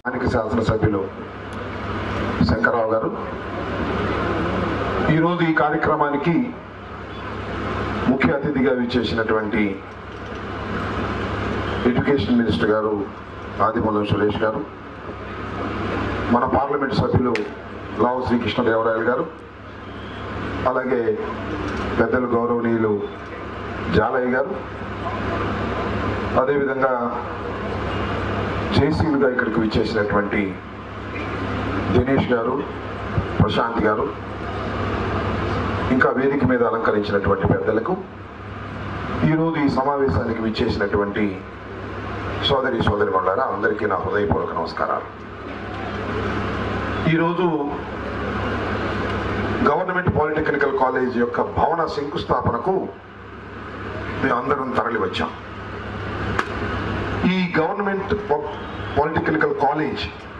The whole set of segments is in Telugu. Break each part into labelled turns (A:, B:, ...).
A: స్థానిక శాసనసభ్యులు శంకరరావు గారు ఈరోజు ఈ కార్యక్రమానికి ముఖ్య అతిథిగా విచ్చేసినటువంటి ఎడ్యుకేషన్ మినిస్టర్ గారు ఆదిమూలం సురేష్ గారు మన పార్లమెంట్ సభ్యులు లావు శ్రీకృష్ణదేవరాయలు గారు అలాగే పెద్దలు గౌరవనీయులు జాలయ్య గారు అదేవిధంగా జేసీలుగా ఇక్కడికి విచ్చేసినటువంటి దినేష్ గారు ప్రశాంత్ గారు ఇంకా వేదిక మీద అలంకరించినటువంటి పెద్దలకు ఈరోజు ఈ సమావేశానికి విచ్చేసినటువంటి సోదరి సోదరి మండలారా అందరికీ నా హృదయపూర్వక నమస్కారాలు ఈరోజు గవర్నమెంట్ పాలిటెక్నికల్ కాలేజ్ యొక్క భవన శంకుస్థాపనకు మేము అందరం తరలి వచ్చాం ఈ గవర్నమెంట్ పాలిటెక్నికల్ కాలేజ్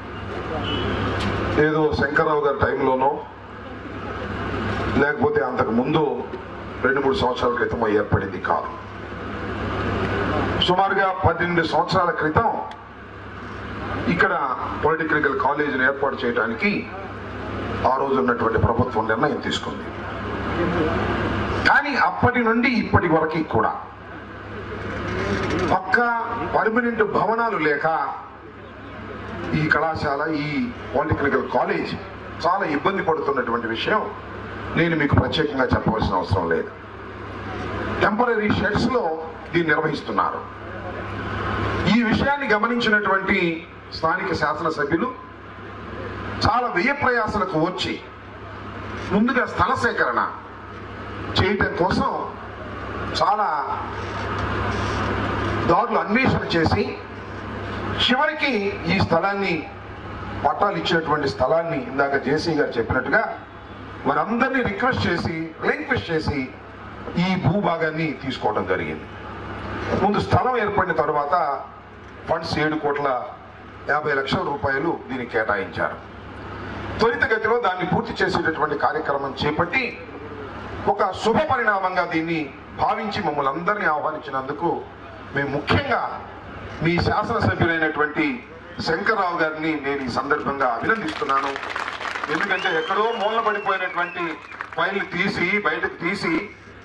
A: ఏదో శంకర్రావు గారి టైంలోనో లేకపోతే అంతకు ముందు రెండు మూడు సంవత్సరాల క్రితం ఏర్పడింది కాదు సుమారుగా పన్నెండు సంవత్సరాల క్రితం ఇక్కడ పాలిటెక్నికల్ కాలేజీని ఏర్పాటు చేయడానికి ఆ రోజు ఉన్నటువంటి ప్రభుత్వం నిర్ణయం తీసుకుంది కానీ అప్పటి నుండి ఇప్పటి వరకు కూడా పక్క పర్మనెంట్ భవనాలు లేక ఈ కళాశాల ఈ పాలిటెక్నికల్ కాలేజ్ చాలా ఇబ్బంది పడుతున్నటువంటి విషయం నేను మీకు ప్రత్యేకంగా చెప్పవలసిన అవసరం లేదు టెంపరీ షెడ్స్ లో దీన్ని నిర్వహిస్తున్నారు ఈ విషయాన్ని గమనించినటువంటి స్థానిక శాసనసభ్యులు చాలా వ్యయ ప్రయాసలకు వచ్చి ముందుగా స్థల సేకరణ చేయటం కోసం చాలా దారులు అన్వేషణ చేసి చివరికి ఈ స్థలాన్ని పట్టాలు ఇచ్చినటువంటి స్థలాన్ని ఇందాక జేసీ గారు చెప్పినట్టుగా వారందరినీ రిక్వెస్ట్ చేసి రిక్వెస్ట్ చేసి ఈ భూభాగాన్ని తీసుకోవడం జరిగింది ముందు స్థలం ఏర్పడిన తర్వాత ఫండ్స్ ఏడు కోట్ల యాభై లక్షల రూపాయలు దీనికి కేటాయించారు త్వరితగతిలో దాన్ని పూర్తి చేసేటటువంటి కార్యక్రమం చేపట్టి ఒక శుభ పరిణామంగా దీన్ని భావించి మమ్మల్ని అందరినీ ఆహ్వానించినందుకు మేము ముఖ్యంగా మీ శాసనసభ్యులైనటువంటి శంకర్రావు గారిని నేను ఈ సందర్భంగా అభినందిస్తున్నాను ఎందుకంటే ఎక్కడో మూలన పడిపోయినటువంటి ఫైల్ తీసి బయటకు తీసి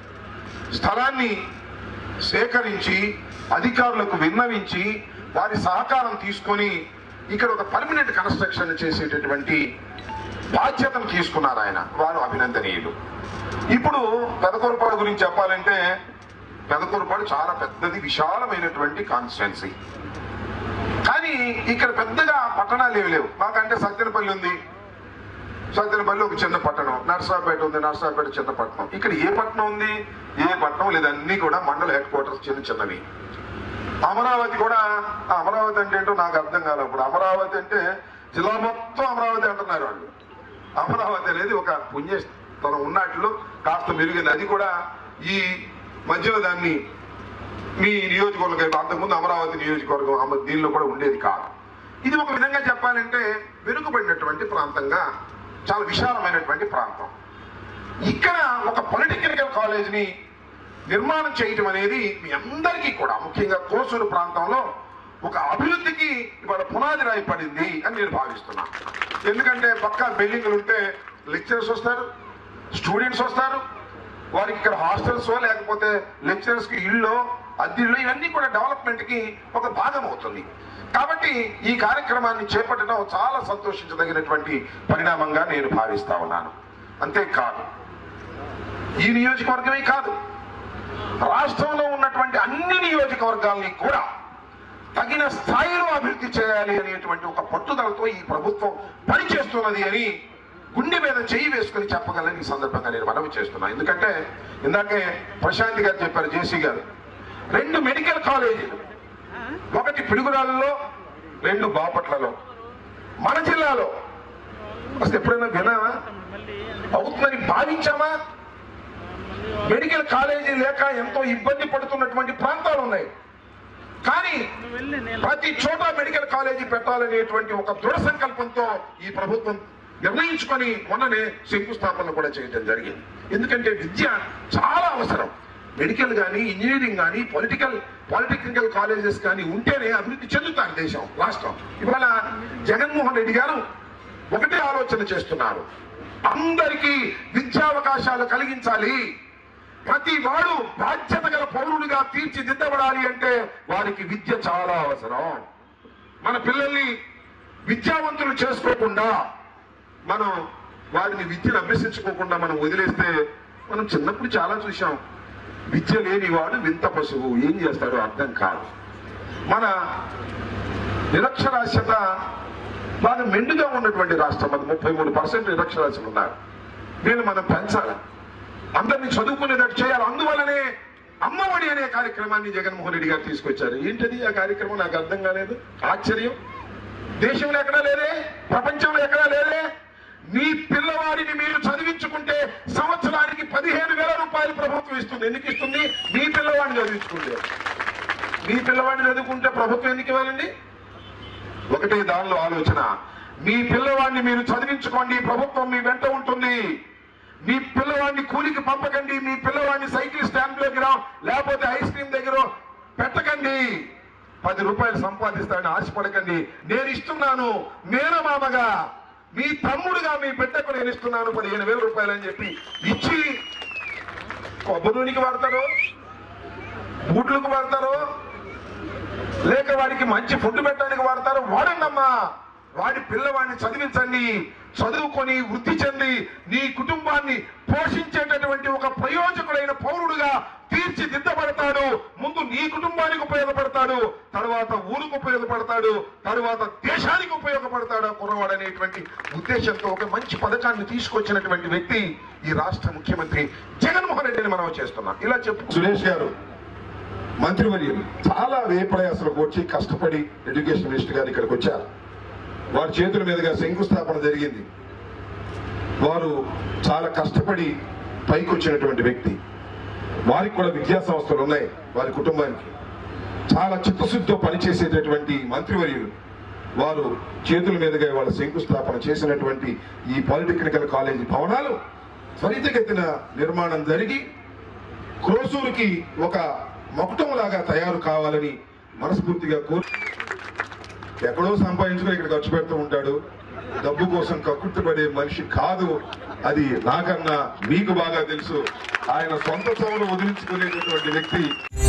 A: స్థలాన్ని సేకరించి అధికారులకు విన్నవించి వారి సహకారం తీసుకొని ఇక్కడ ఒక పర్మనెంట్ కన్స్ట్రక్షన్ చేసేటటువంటి బాధ్యతను తీసుకున్నారు ఆయన వారు అభినందనీయులు ఇప్పుడు పెదకూరుపాడు గురించి చెప్పాలంటే పెదకూరుపాడు చాలా పెద్దది విశాలమైనటువంటి కాన్స్టిట్యున్సీ కానీ ఇక్కడ పెద్దగా పట్టణాలు ఏమి లేవు మాకంటే సత్యనపల్లి ఉంది సత్యనపల్లి ఒక చిన్న పట్టణం నర్సాపేట ఉంది నర్సాపేట చిన్న పట్టణం ఇక్కడ ఏ పట్టణం ఉంది ఏ పట్టణం లేదు అన్ని కూడా మండల హెడ్ క్వార్టర్స్ చిన్న చిన్నవి అమరావతి కూడా ఆ అమరావతి అంటే ఏంటో నాకు అర్థం కాదు ఇప్పుడు అమరావతి అంటే జిల్లా మొత్తం అమరావతి అంటున్నారు వాళ్ళు అమరావతి అనేది ఒక పుణ్యస్థలం ఉన్నట్లు కాస్త మెరుగైంది అది కూడా ఈ మధ్యలో దాన్ని మీ నియోజకవర్గం అంతకుముందు అమరావతి నియోజకవర్గం అమ- దీనిలో కూడా ఉండేది కాదు ఇది ఒక విధంగా చెప్పాలంటే వెనుకబడినటువంటి ప్రాంతంగా చాలా విశాలమైనటువంటి ప్రాంతం ఇక్కడ ఒక పొలిటికల్ కాలేజీని నిర్మాణం చేయటం అనేది మీ అందరికీ కూడా ముఖ్యంగా కోసూరు ప్రాంతంలో ఒక అభివృద్ధికి ఇవాళ పునాది రాయి పడింది అని నేను భావిస్తున్నా ఎందుకంటే పక్క బిల్డింగ్లు ఉంటే లెక్చరర్స్ వస్తారు స్టూడెంట్స్ వస్తారు వారికి ఇక్కడ హాస్టల్స్ లేకపోతే లెక్చరర్స్ కి ఇల్లు అద్దెళ్ళు ఇవన్నీ కూడా డెవలప్మెంట్ కి ఒక భాగం అవుతుంది కాబట్టి ఈ కార్యక్రమాన్ని చేపట్టడం చాలా సంతోషించదగినటువంటి పరిణామంగా నేను భావిస్తా ఉన్నాను అంతేకాదు ఈ నియోజకవర్గమే కాదు రాష్ట్రంలో ఉన్నటువంటి అన్ని నియోజకవర్గాల్ని కూడా తగిన స్థాయిలో అభివృద్ధి చేయాలి అనేటువంటి ఒక పట్టుదలతో ఈ ప్రభుత్వం పనిచేస్తున్నది అని గుండె మీద చేయి వేసుకుని చెప్పగలని ఈ సందర్భంగా నేను మనవి చేస్తున్నాను ఎందుకంటే ఇందాకే ప్రశాంత్ గారు చెప్పారు జేసీ గారు రెండు మెడికల్ కాలేజీలు ఒకటి పిడుగురాలలో రెండు బాపట్లలో మన జిల్లాలో అసలు ఎప్పుడైనా వినామా అవుతుందని భావించామా మెడికల్ కాలేజీ లేక ఎంతో ఇబ్బంది పడుతున్నటువంటి ప్రాంతాలు ఉన్నాయి కానీ ప్రతి చోట మెడికల్ కాలేజీ పెట్టాలనేటువంటి ఒక దృఢ సంకల్పంతో ఈ ప్రభుత్వం నిర్ణయించుకొని మొన్ననే శంకుస్థాపన కూడా చేయడం జరిగింది ఎందుకంటే విద్య చాలా అవసరం మెడికల్ కానీ ఇంజనీరింగ్ కానీ పొలిటికల్ పాలిటెక్నికల్ కాలేజెస్ కానీ ఉంటేనే అభివృద్ధి చెందుతారు దేశం రాష్ట్రం ఇవాళ జగన్మోహన్ రెడ్డి గారు ఒకటే ఆలోచన చేస్తున్నారు అందరికీ విద్యావకాశాలు కలిగించాలి ప్రతి వాడు బాధ్యత గల పౌరుడిగా తీర్చిదిద్దబడాలి అంటే వారికి విద్య చాలా అవసరం మన పిల్లల్ని విద్యావంతులు చేసుకోకుండా మనం వారిని విద్యను అభ్యసించుకోకుండా మనం వదిలేస్తే మనం చిన్నప్పుడు చాలా చూసాం విద్య లేనివాడు వింత పశువు ఏం చేస్తాడో అర్థం కాదు మన నిరక్షరాస్యత బాగా మెండుగా ఉన్నటువంటి రాష్ట్రం అది ముప్పై మూడు పర్సెంట్ నిరక్షరాస్యులు ఉన్నారు వీళ్ళు మనం పెంచాలి అందరినీ చదువుకునేటట్టు చేయాలి అందువల్లనే అమ్మఒడి అనే కార్యక్రమాన్ని జగన్మోహన్ రెడ్డి గారు తీసుకొచ్చారు ఏంటది ఆ కార్యక్రమం నాకు అర్థం కాలేదు ఆశ్చర్యం దేశంలో ఎక్కడా లేదే ప్రపంచంలో ఎక్కడా లేదే మీ పిల్లవాడిని మీరు చదివించుకుంటే సంవత్సరానికి పదిహేను వేల రూపాయలు ప్రభుత్వం ఇస్తుంది ఎందుకు ఇస్తుంది మీ పిల్లవాడిని చదివించుకుంటే మీ పిల్లవాడిని చదువుకుంటే ప్రభుత్వం ఎందుకు ఇవ్వాలండి ఒకటే దానిలో ఆలోచన మీ పిల్లవాడిని మీరు చదివించుకోండి ప్రభుత్వం మీ వెంట ఉంటుంది మీ పిల్లవాడిని కూలికి పంపకండి మీ పిల్లవాడిని సైకిల్ స్టాండ్ దగ్గర లేకపోతే ఐస్ క్రీమ్ దగ్గర పెట్టకండి పది రూపాయలు సంపాదిస్తాడని ఆశపడకండి నేను ఇస్తున్నాను మేనమామగా మీ తమ్ముడుగా మీ బిడ్డకు నేను ఇస్తున్నాను పదిహేను వేల రూపాయలు అని చెప్పి ఇచ్చి కొబ్బరి నూనెకి వాడతారు బూట్లకు వాడతారు లేక వాడికి మంచి ఫుడ్ పెట్టడానికి వాడతారు వాడండమ్మా వాడి పిల్లవాడిని చదివించండి చదువుకొని వృద్ధి చెంది నీ కుటుంబాన్ని పోషించేటటువంటి ఒక ప్రయోజకుడైన పౌరుడుగా తీర్చిదిద్దబడతాడు ముందు నీ కుటుంబానికి ఉపయోగపడతాడు తర్వాత ఊరుకు ఉపయోగపడతాడు తర్వాత దేశానికి ఉపయోగపడతాడు ఆ కుర్రవాడు అనేటువంటి ఉద్దేశంతో ఒక మంచి పథకాన్ని తీసుకొచ్చినటువంటి వ్యక్తి ఈ రాష్ట్ర ముఖ్యమంత్రి జగన్మోహన్ రెడ్డిని మనం చేస్తున్నాం ఇలా చెప్పు సురేష్ గారు మంత్రివర్యులు చాలా వేపడయాసలకు వచ్చి కష్టపడి ఎడ్యుకేషన్ మినిస్టర్ గారు ఇక్కడికి వచ్చారు వారి చేతుల మీదుగా శంకుస్థాపన జరిగింది వారు చాలా కష్టపడి పైకి వచ్చినటువంటి వ్యక్తి వారికి కూడా విద్యా సంస్థలు ఉన్నాయి వారి కుటుంబానికి చాలా చిత్తశుద్ధితో పనిచేసేటటువంటి మంత్రివర్యులు వారు చేతుల మీదుగా వాళ్ళ శంకుస్థాపన చేసినటువంటి ఈ పాలిటెక్నికల్ కాలేజీ భవనాలు త్వరితగతిన నిర్మాణం జరిగి క్రోసూరుకి ఒక మొకటం లాగా తయారు కావాలని మనస్ఫూర్తిగా కోరు ఎక్కడో సంపాదించుకొని ఇక్కడ ఖర్చు పెడుతూ ఉంటాడు డబ్బు కోసం కక్కుర్తిపడే మనిషి కాదు అది నాకన్నా మీకు బాగా తెలుసు ఆయన సొంత సోమలు వదిలించుకునేటటువంటి వ్యక్తి